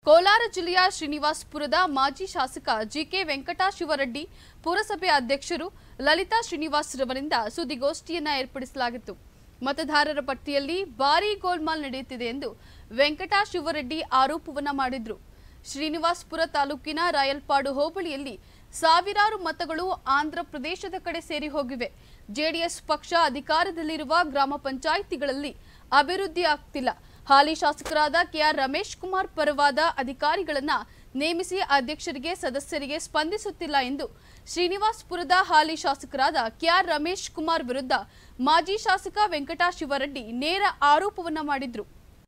ಕೋಲಾರ ಜಿಲ್ಲೆಯ ಶ್ರೀನಿವಾಸಪುರದ ಮಾಜಿ ಶಾಸಕ ಜಿಕೆ ವೆಂಕಟಶಿವರೆಡ್ಡಿ ಪುರಸಭೆ ಅಧ್ಯಕ್ಷರು ಲಲಿತಾ ಶ್ರೀನಿವಾಸ್ ರವರಿಂದ ಸುದ್ದಿಗೋಷ್ಠಿಯನ್ನ ಏರ್ಪಡಿಸಲಾಗಿತ್ತು ಮತದಾರರ ಪಟ್ಟಿಯಲ್ಲಿ ಭಾರೀ ಗೋಲ್ಮಾಲ್ ನಡೆಯುತ್ತಿದೆ ಎಂದು ವೆಂಕಟಶಿವರೆಡ್ಡಿ ಆರೋಪವನ್ನ ಮಾಡಿದ್ರು ಶ್ರೀನಿವಾಸಪುರ ತಾಲೂಕಿನ ರಾಯಲ್ಪಾಡು ಹೋಬಳಿಯಲ್ಲಿ ಸಾವಿರಾರು ಮತಗಳು ಆಂಧ್ರ ಪ್ರದೇಶದ ಕಡೆ ಸೇರಿ ಹೋಗಿವೆ ಜೆಡಿಎಸ್ ಪಕ್ಷ ಅಧಿಕಾರದಲ್ಲಿರುವ ಗ್ರಾಮ ಪಂಚಾಯಿತಿಗಳಲ್ಲಿ ಅಭಿವೃದ್ಧಿ ಆಗ್ತಿಲ್ಲ ಹಾಲಿ ಶಾಸಕರಾದ ಕೆಆರ್ ರಮೇಶ್ ಕುಮಾರ್ ಪರವಾದ ಅಧಿಕಾರಿಗಳನ್ನ ನೇಮಿಸಿ ಅಧ್ಯಕ್ಷರಿಗೆ ಸದಸ್ಯರಿಗೆ ಸ್ಪಂದಿಸುತ್ತಿಲ್ಲ ಎಂದು ಶ್ರೀನಿವಾಸಪುರದ ಹಾಲಿ ಶಾಸಕರಾದ ಕೆಆರ್ ರಮೇಶ್ ಕುಮಾರ್ ವಿರುದ್ಧ ಮಾಜಿ ಶಾಸಕ ವೆಂಕಟಶಿವರೆಡ್ಡಿ ನೇರ ಆರೋಪವನ್ನ ಮಾಡಿದ್ರು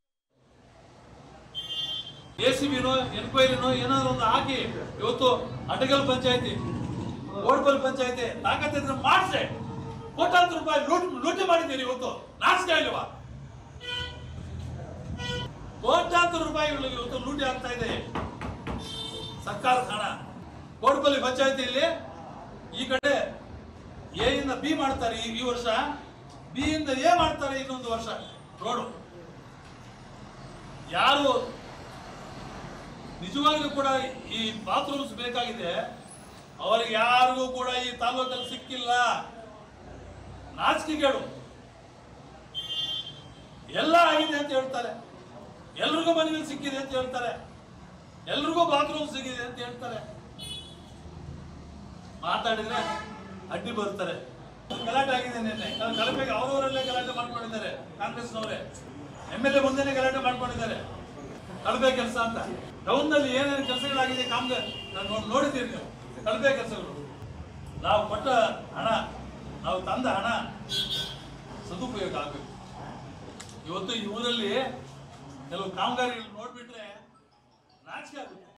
ಎ ಸಿ ಬಿನೋ ಎನ್ಕ್ವೈರಿನೋ ಏನಾದ್ರು ಒಂದು ಹಾಕಿ ಇವತ್ತು ಅಟಗಲ್ ಪಂಚಾಯತಿ ಓಡ್ಬಲ್ ಪಂಚಾಯತಿ ತಾಕತ್ತಿದ್ರೆ ಮಾಡಿಸ್ರೆ ಕೋಟ್ಯಾಂತರ ರೂಪಾಯಿ ಲೂಟ್ ಲೂಟಿ ಮಾಡಿದ್ದೀರಿ ಇವತ್ತು ನಾಚಿಕೆ ಇಲ್ವಾ ಕೋಟ್ಯಾಂತರ ರೂಪಾಯಿಗಳು ಇವತ್ತು ಲೂಟಿ ಆಗ್ತಾ ಇದೆ ಸರ್ಕಾರದ ಹಣ ಕೋಡ್ಬಲ್ಲಿ ಪಂಚಾಯತಿಯಲ್ಲಿ ಈ ಕಡೆ ಎ ಇಂದ ಬಿ ಮಾಡ್ತಾರೆ ಈ ಈ ವರ್ಷ ಬಿ ಇಂದ ಎ ಮಾಡ್ತಾರೆ ಇನ್ನೊಂದು ವರ್ಷ ರೋಡು ಯಾರು ನಿಜವಾಗ್ಲೂ ಕೂಡ ಈ ಬಾತ್ರೂಮ್ಸ್ ಬೇಕಾಗಿದೆ ಅವರಿಗೆ ಯಾರಿಗೂ ಕೂಡ ಈ ತಾಲೂಕಲ್ಲಿ ಸಿಕ್ಕಿಲ್ಲ ನಾಚಿಕೆಗೇಡು ಎಲ್ಲ ಆಗಿದೆ ಅಂತ ಹೇಳ್ತಾರೆ ಎಲ್ರಿಗೂ ಮನೆಗಳು ಸಿಕ್ಕಿದೆ ಅಂತ ಹೇಳ್ತಾರೆ ಎಲ್ರಿಗೂ ಬಾತ್ರೂಮ್ ಸಿಕ್ಕಿದೆ ಅಂತ ಹೇಳ್ತಾರೆ ಮಾತಾಡಿದ್ರೆ ಅಡ್ಡಿ ಬರ್ತಾರೆ ಗಲಾಟೆ ಆಗಿದೆ ನಿನ್ನೆ ಕಲ- ಕಲಪೆಗೆ ಅವರವರಲ್ಲೇ ಗಲಾಟೆ ಮಾಡ್ಕೊಂಡಿದ್ದಾರೆ ಕಾಂಗ್ರೆಸ್ನವರೇ ಎಮ್ ಎಲ್ ಎ ಮುಂದೆನೆ ಗಲಾಟೆ ಮಾಡ್ಕೊಂಡಿದ್ದಾರೆ ಕಳಪೆ ಕೆಲಸ ಅಂತ ಟೌನ್ ನಲ್ಲಿ ಏನೇನು ಕೆಲಸಗಳಾಗಿದೆ ಕಾಮಗಾರಿ ನಾನು ನೋಡ್- ನೋಡಿದ್ದೀರಿ ನೀವು ಕಳಪೆ ಕೆಲಸಗಳು ನಾವು ಕೊಟ್ಟ ಹಣ ನಾವು ತಂದ ಹಣ ಸದುಪಯೋಗ ಆಗಬೇಕು ಇವತ್ತು ಈ ಊರಲ್ಲಿ ಕೆಲವು ಕಾಮಗಾರಿಗಳು ನೋಡ್ಬಿಟ್ರೆ ನಾಚಿಕೆ ಆಗುತ್ತೆ